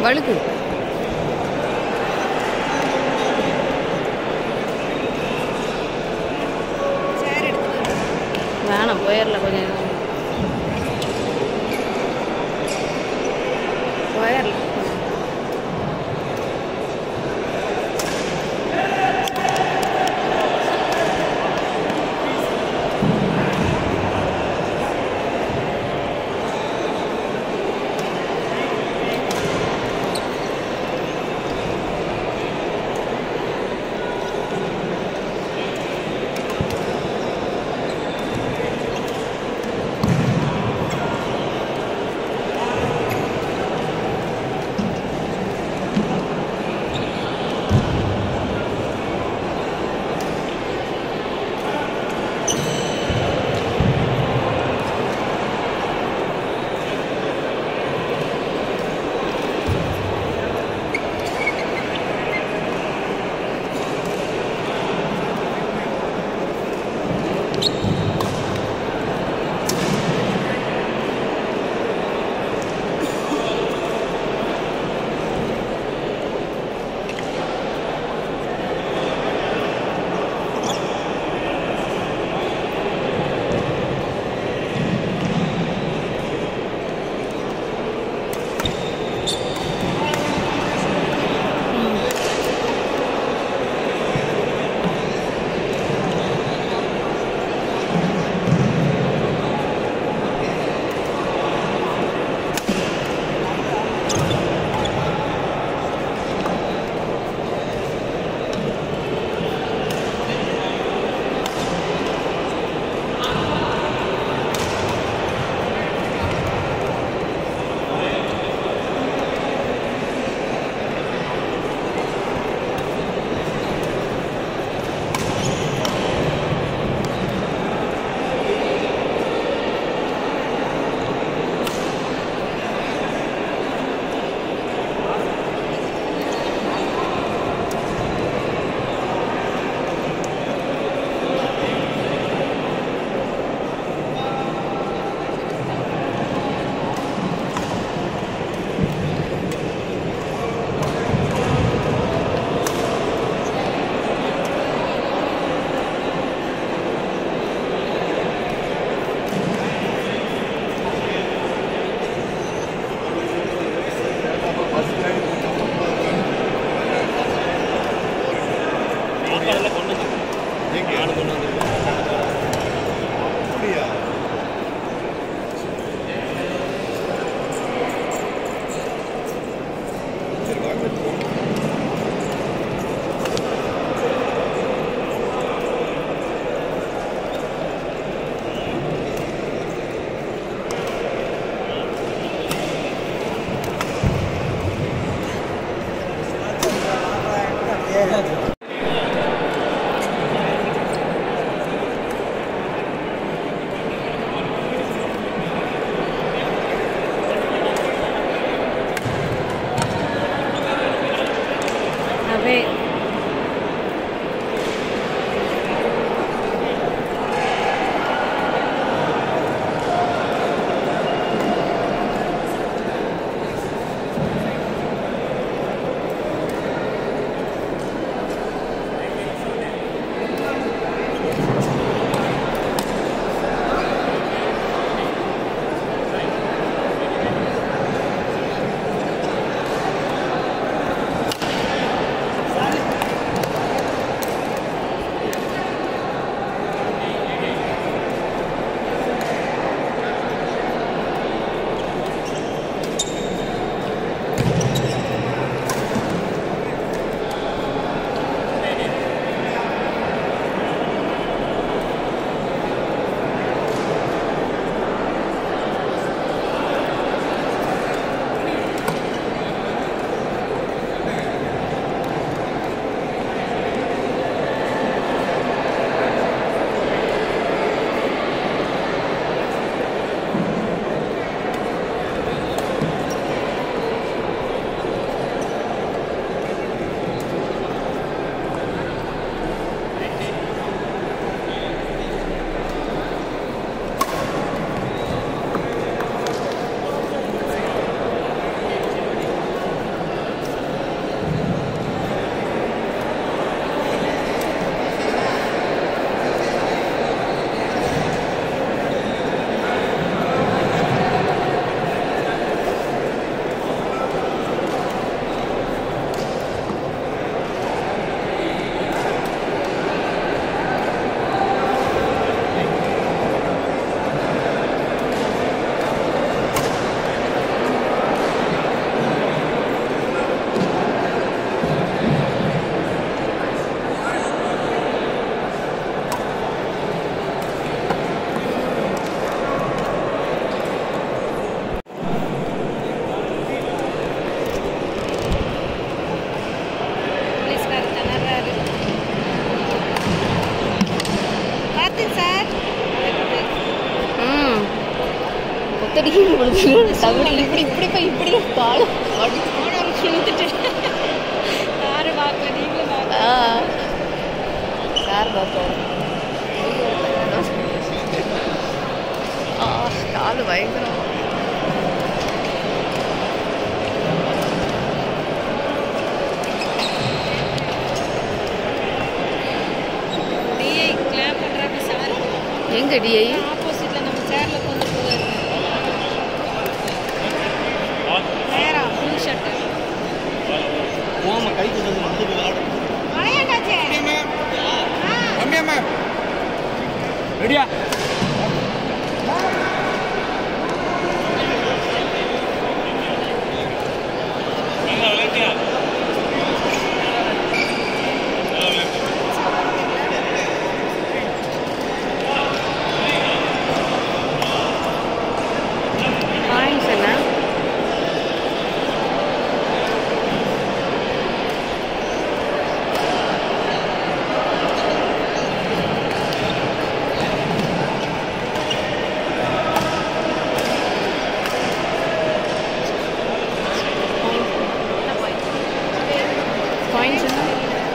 வழுக்கு சேர் எடுத்து வேணாம் போயிடல கொஞ்சம் போயிடல அப்படியே சாரி இத்தனைக்கும் உங்களுக்கு தகுதி இப்படி இப்படி போய் இப்படி காலம் அடி போனவர் இழுத்துட்டு யாரு பார்க்க நீங்களும் பார்க்க ஆ யார் பார்ப்போம் ஆ காலு பயங்கரம் டிஐ கிளாப் பண்றாங்க சார் எங்க டிஐ ஆப்போசிட்ல நம்ம சேர்ல உட்காந்து போவாரு நேரா ஃபுல் ஷர்ட் போகாம கை கொடுத்தது வந்து விளையாடு மழையாண்டாச்சே ரம்யாம்மா ரெடியா பாயிண்ட்ஸ் என்ன பாயிண்ட்ஸ் என்ன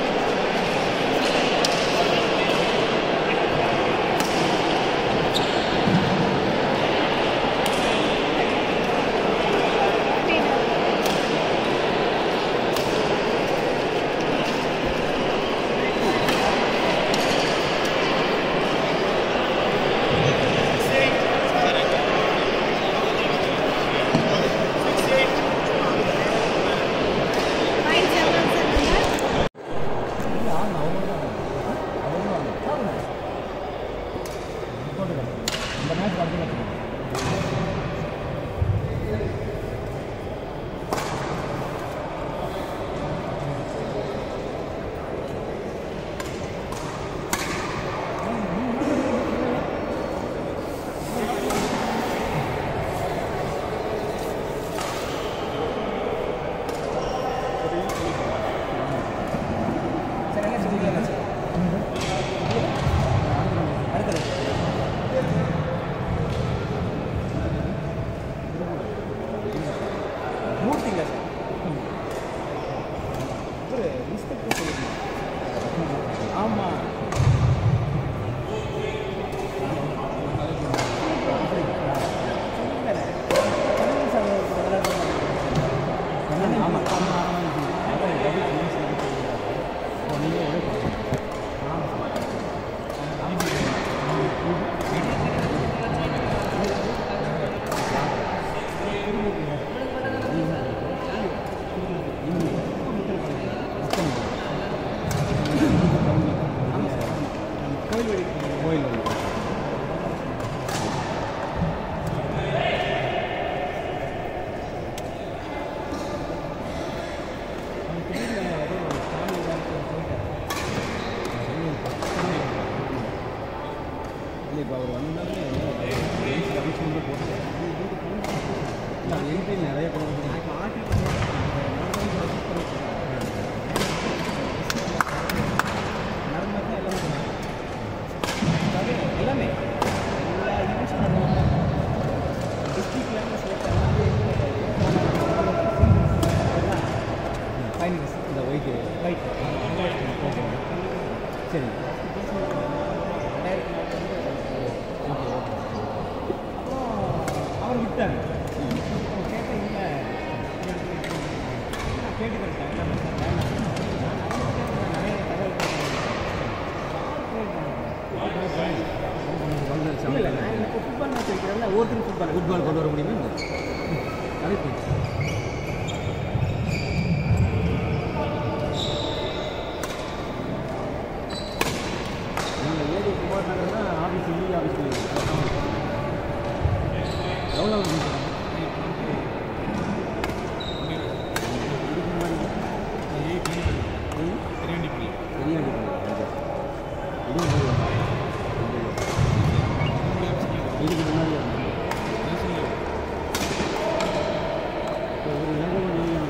மூர்த்திங்க சார் இன்ஸ்பெக்டர் சொல்லுங்க ஆமாம் கோயில் வழி கோயில் வழி இல்லை இப்போ அவர் வந்தாலே என்ட்ரி நிறைய எல்லாமே எல்லா ஈவெண்ட்ஸும் நடக்கும் டிஸ்ட்ரிக்ட் லெவலில் செலக்ட் ஃபைனல்ஸ் இந்த ஒயிட் ஒயிட் ஓகே சரி அவர் விட்டாங்க கேட்டேன் இல்லை கேட்டு ஃபுட்பால் மேட்ச் வைக்கிறதுல ஒருத்தர் ஃபுட்பால் ஃபுட்பால் கொண்டு வர முடியுமா கரெக்ட் நீங்கள் ஏடி குமார் நகர்னா ஆஃபீஸ் இ ஆஃபீஸ் எவ்வளோ இதுக்கு முன்னாடி ஒரு இலங்கை நீங்கள்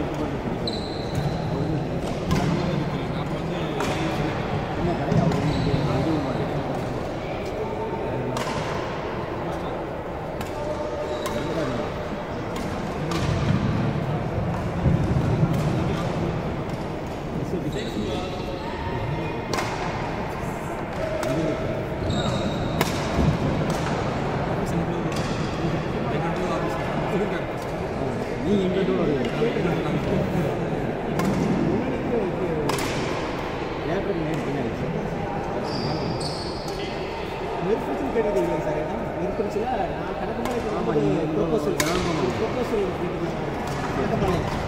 என்ன கடை அவர் வந்து இதுவும் மாட்டேன் ஏப்ரல் மே பின்னாடி நெருப்பிடிச்சு கேட்டீங்க சார் நெருப்பிடிச்சுல நான் கணக்கு மாதிரி ஆமாம் நீங்கள் ப்ரொப்போசல் ஆமாம் ப்ரொப்போசல் கேட்டீங்க